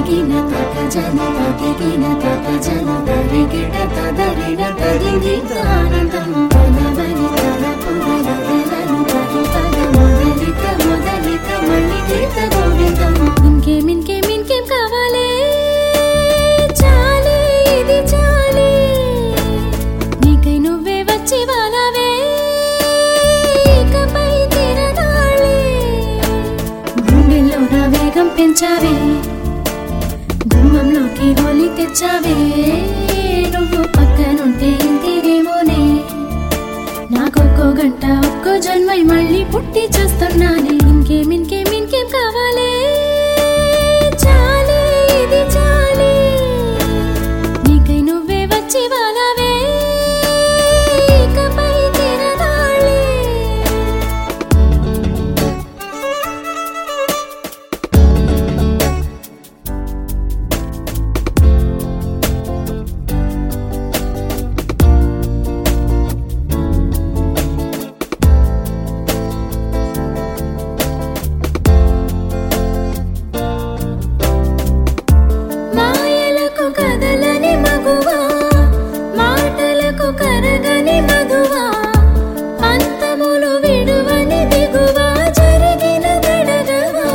తదిగిన తక జన తదిగిన తక జన తరిగిడ తదరిడ తదిగిత ఆనందం తనవని తలపుగల తెలను తగు తగ మొదలిక మొదలిక మళ్ళీ గీత గోవిందం ఇంకేం ఇంకేం ఇంకేం కావాలే చాలే ఇది చాలే నీకై నువ్వే వచ్చి వాలవే ఇకపై తిరగాలే గుండెల్లో నా వేగం పెంచావే గుమ్మంలోకి హోలీ తెచ్చావే నువ్వు పక్కనుంటే ఇంతేనేమోనే నాకొక్కో గంట ఒక్కో జన్మై మళ్ళీ పుట్టి చేస్తున్నానే ఇంకేం ఇంకేం ఇంకేం కావాలే చాలే ఇది చాలే నీకై నువ్వే వచ్చి వాలవే ఇకపై తిరగాలే మాయలకు కదలని మగువా మాటలకు కరగని మగువా అంతములు విడువని దిగువా జరిగిన దడగవా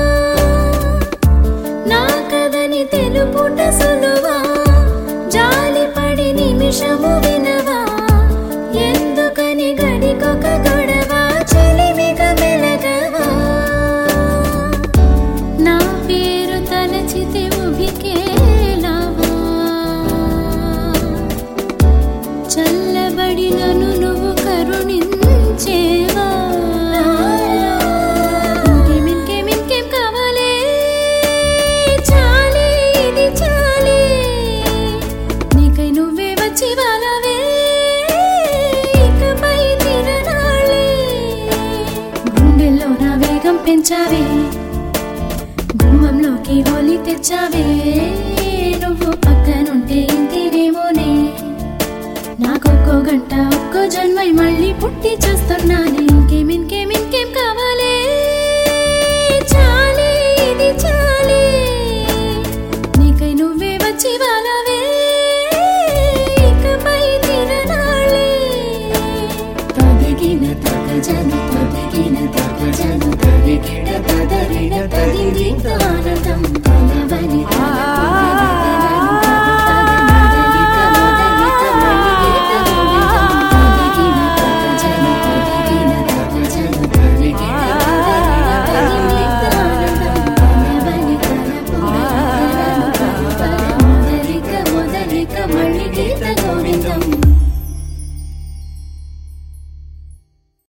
నా కదని తెలుపుట సులువా జాలిపడి నిమిషము వినవా ఎందుకని గడికొక గొడవ చెలిమిగ మెలగవా నా పేరు తలచితే ఉభికేలావా చల్లబడినను నువ్వు కరుణించేవా ఇంకేం ఇంకేం ఇంకేం కావాలే చాలే ఇది చాలే నీకై నువ్వే వచ్చి వాలవే ఇకపై తిరనాలే గుండెల్లో నా వేగం పెంచావే గుమ్మంలోకి హోలీ తెచ్చావే నువ్వు పక్కనుంటే ఇంతేనేమోనే నాకొక్కో గంట ఒక్కో జన్మై మళ్ళీ పుట్టి చేస్తున్నా